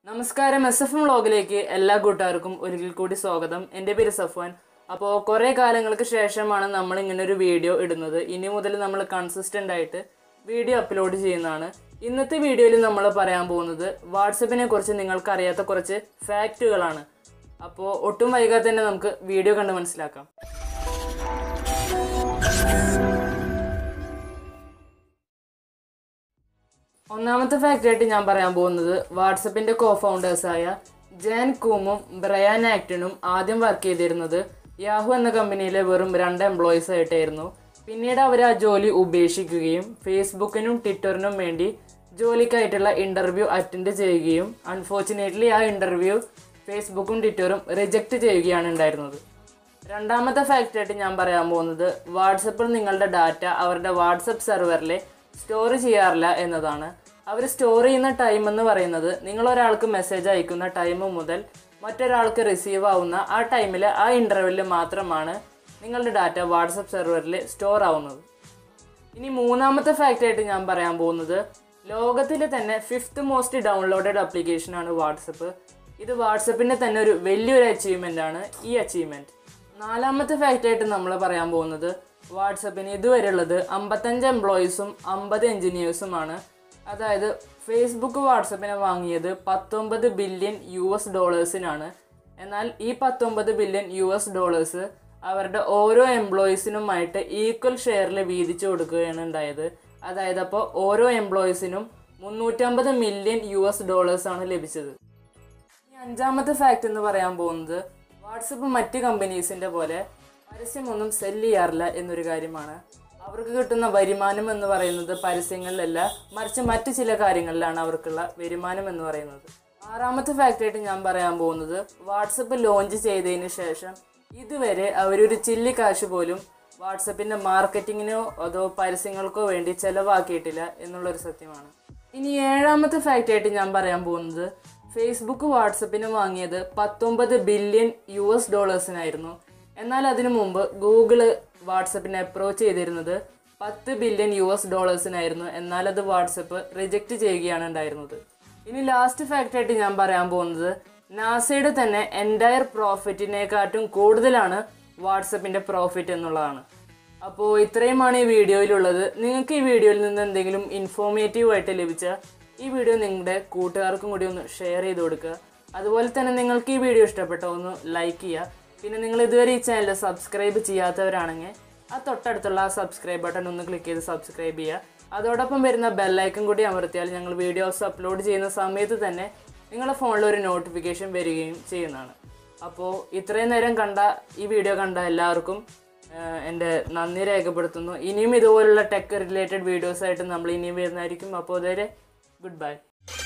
നമസ്കാരം S F M വ്ളോഗിലേക്ക് എല്ലാ കൂട്ടുകാർക്കും ഒരിക്കൽ കൂടി സ്വാഗതം എൻ്റെ പേര് സഫ്വാൻ അപ്പോൾ കുറേ കാലങ്ങൾക്ക് ശേഷമാണ് നമ്മൾ ഇങ്ങനെ ഒരു വീഡിയോ ഇടുന്നത് ഇനി മുതൽ നമ്മൾ കൺസിസ്റ്റൻ്റ് ആയിട്ട് വീഡിയോ അപ്ലോഡ് ചെയ്യുന്നതാണ് ഇന്നത്തെ വീഡിയോയിൽ നമ്മൾ പറയാൻ പോകുന്നത് വാട്സപ്പിനെ കുറിച്ച് നിങ്ങൾക്ക് അറിയാത്ത കുറച്ച് ഫാക്റ്റുകളാണ് അപ്പോൾ ഒട്ടും വൈകാതെ തന്നെ നമുക്ക് വീഡിയോ കണ്ട് മനസ്സിലാക്കാം ഒന്നാമത്തെ ഫാക്ടറായിട്ട് ഞാൻ പറയാൻ പോകുന്നത് വാട്സപ്പിന്റെ കോ ഫൗണ്ടേഴ്സായ ജാൻ കൂമും ബ്രയാൻ ആക്ടനും ആദ്യം വർക്ക് ചെയ്തിരുന്നത് യാഹു എന്ന കമ്പനിയിലെ വെറും രണ്ട് എംപ്ലോയീസ് ആയിട്ടായിരുന്നു പിന്നീട് അവർ ആ ജോലി ഉപേക്ഷിക്കുകയും ഫേസ്ബുക്കിനും ട്വിറ്ററിനും വേണ്ടി ജോലിക്കായിട്ടുള്ള ഇന്റർവ്യൂ അറ്റൻഡ് ചെയ്യുകയും അൺഫോർച്ചുനേറ്റ്ലി ആ ഇന്റർവ്യൂ ഫേസ്ബുക്കും ട്വിറ്ററും റിജക്റ്റ് ചെയ്യുകയാണ് ഉണ്ടായിരുന്നത് രണ്ടാമത്തെ ഫാക്റ്റായിട്ട് ഞാൻ പറയാൻ പോകുന്നത് വാട്സപ്പിൽ നിങ്ങളുടെ ഡാറ്റ അവരുടെ വാട്സപ്പ് സെർവറിൽ സ്റ്റോർ ചെയ്യാറില്ല എന്നതാണ് അവർ സ്റ്റോർ ചെയ്യുന്ന ടൈം എന്ന് പറയുന്നത് നിങ്ങൾ ഒരാൾക്ക് മെസ്സേജ് അയക്കുന്ന ടൈം മുതൽ മറ്റൊരാൾക്ക് റിസീവ് ആവുന്ന ആ ടൈമിൽ ആ ഇൻ്റർവെല്ലിൽ മാത്രമാണ് നിങ്ങളുടെ ഡാറ്റ വാട്സപ്പ് സെർവറിൽ സ്റ്റോർ ആവുന്നത് ഇനി മൂന്നാമത്തെ ഫാക്റ്റായിട്ട് ഞാൻ പറയാൻ പോകുന്നത് ലോകത്തിലെ തന്നെ ഫിഫ്ത്ത് മോസ്റ്റ് ഡൗൺലോഡഡ് ആപ്ലിക്കേഷനാണ് വാട്സപ്പ് ഇത് വാട്സപ്പിൻ്റെ തന്നെ ഒരു വലിയൊരു അച്ചീവ്മെൻ്റ് ആണ് ഈ അച്ചീവ്മെൻറ്റ് നാലാമത്തെ ഫാക്റ്റായിട്ട് നമ്മൾ പറയാൻ പോകുന്നത് വാട്സപ്പിന് ഇതുവരെയുള്ളത് അമ്പത്തഞ്ച് എംപ്ലോയീസും അമ്പത് എഞ്ചിനീയേഴ്സുമാണ് അതായത് ഫേസ്ബുക്ക് വാട്സപ്പിനെ വാങ്ങിയത് പത്തൊമ്പത് ബില്യൺ യു എസ് ഡോളേഴ്സിനാണ് എന്നാൽ ഈ പത്തൊമ്പത് ബില്യൺ യു എസ് ഡോളേഴ്സ് അവരുടെ ഓരോ എംപ്ലോയീസിനുമായിട്ട് ഈക്വൽ ഷെയറിൽ വീതിച്ചു കൊടുക്കുകയാണ് ഉണ്ടായത് അതായത് അപ്പോൾ ഓരോ എംപ്ലോയീസിനും മുന്നൂറ്റമ്പത് മില്യൺ യു എസ് ഡോളേഴ്സാണ് ലഭിച്ചത് ഇനി അഞ്ചാമത്തെ ഫാക്റ്റ് എന്ന് പറയാൻ പോകുന്നത് വാട്സപ്പ് മറ്റ് കമ്പനീസിൻ്റെ പോലെ പരസ്യമൊന്നും സെല് ചെയ്യാറില്ല എന്നൊരു കാര്യമാണ് അവർക്ക് കിട്ടുന്ന വരുമാനം എന്ന് പറയുന്നത് പരസ്യങ്ങളിലല്ല മറിച്ച് മറ്റ് ചില കാര്യങ്ങളിലാണ് അവർക്കുള്ള വരുമാനം എന്ന് പറയുന്നത് ആറാമത്തെ ഫാക്റ്റായിട്ട് ഞാൻ പറയാൻ പോകുന്നത് വാട്സപ്പ് ലോഞ്ച് ചെയ്തതിന് ശേഷം ഇതുവരെ അവരൊരു ചില്ലി കാശ് പോലും വാട്സപ്പിൻ്റെ മാർക്കറ്റിങ്ങിനോ അതോ പരസ്യങ്ങൾക്കോ വേണ്ടി ചിലവാക്കിയിട്ടില്ല എന്നുള്ളൊരു സത്യമാണ് ഇനി ഏഴാമത്തെ ഫാക്റ്റായിട്ട് ഞാൻ പറയാൻ പോകുന്നത് ഫേസ്ബുക്ക് വാട്സപ്പിന് വാങ്ങിയത് പത്തൊമ്പത് ബില്യൺ യു എസ് ഡോളേഴ്സിനായിരുന്നു എന്നാൽ അതിനു മുമ്പ് ഗൂഗിള് വാട്സപ്പിനെ അപ്രോച്ച് ചെയ്തിരുന്നത് പത്ത് ബില്യൺ യു എസ് ഡോളേഴ്സിനായിരുന്നു എന്നാൽ അത് വാട്സപ്പ് റിജക്റ്റ് ചെയ്യുകയാണ് ഉണ്ടായിരുന്നത് ഇനി ലാസ്റ്റ് ഫാക്റ്റായിട്ട് ഞാൻ പറയാൻ പോകുന്നത് നാസയുടെ തന്നെ എൻറ്റയർ പ്രോഫിറ്റിനെക്കാട്ടും കൂടുതലാണ് വാട്സപ്പിൻ്റെ പ്രോഫിറ്റ് എന്നുള്ളതാണ് അപ്പോൾ ഇത്രയുമാണ് ഈ വീഡിയോയിലുള്ളത് നിങ്ങൾക്ക് ഈ വീഡിയോയിൽ നിന്ന് എന്തെങ്കിലും ഇൻഫോർമേറ്റീവ് ആയിട്ട് ലഭിച്ച ഈ വീഡിയോ നിങ്ങളുടെ കൂട്ടുകാർക്കും കൂടി ഒന്ന് ഷെയർ ചെയ്ത് കൊടുക്കുക അതുപോലെ തന്നെ നിങ്ങൾക്ക് ഈ വീഡിയോ ഇഷ്ടപ്പെട്ട ഒന്ന് ലൈക്ക് ചെയ്യുക പിന്നെ നിങ്ങൾ ഇതുവരെ ഈ ചാനൽ സബ്സ്ക്രൈബ് ചെയ്യാത്തവരാണെങ്കിൽ ആ തൊട്ടടുത്തുള്ള ആ സബ്സ്ക്രൈബ് ബട്ടൺ ഒന്ന് ക്ലിക്ക് ചെയ്ത് സബ്സ്ക്രൈബ് ചെയ്യുക അതോടൊപ്പം വരുന്ന ബെല്ലൈക്കൺ കൂടി അമർത്തിയാൽ ഞങ്ങൾ വീഡിയോസ് അപ്ലോഡ് ചെയ്യുന്ന സമയത്ത് തന്നെ നിങ്ങളുടെ ഫോണിൽ ഒരു നോട്ടിഫിക്കേഷൻ വരികയും ചെയ്യുന്നതാണ് അപ്പോൾ ഇത്രയും നേരം കണ്ട ഈ വീഡിയോ കണ്ട എല്ലാവർക്കും ഏഹ്, എൻ്റെ നന്ദി രേഖപ്പെടുത്തുന്നു ഇനിയും ഇതുപോലുള്ള ടെക് റിലേറ്റഡ് വീഡിയോസ് ആയിട്ട് നമ്മൾ ഇനിയും വരുന്നതായിരിക്കും അപ്പോൾ അതുവരെ ഗുഡ് ബൈ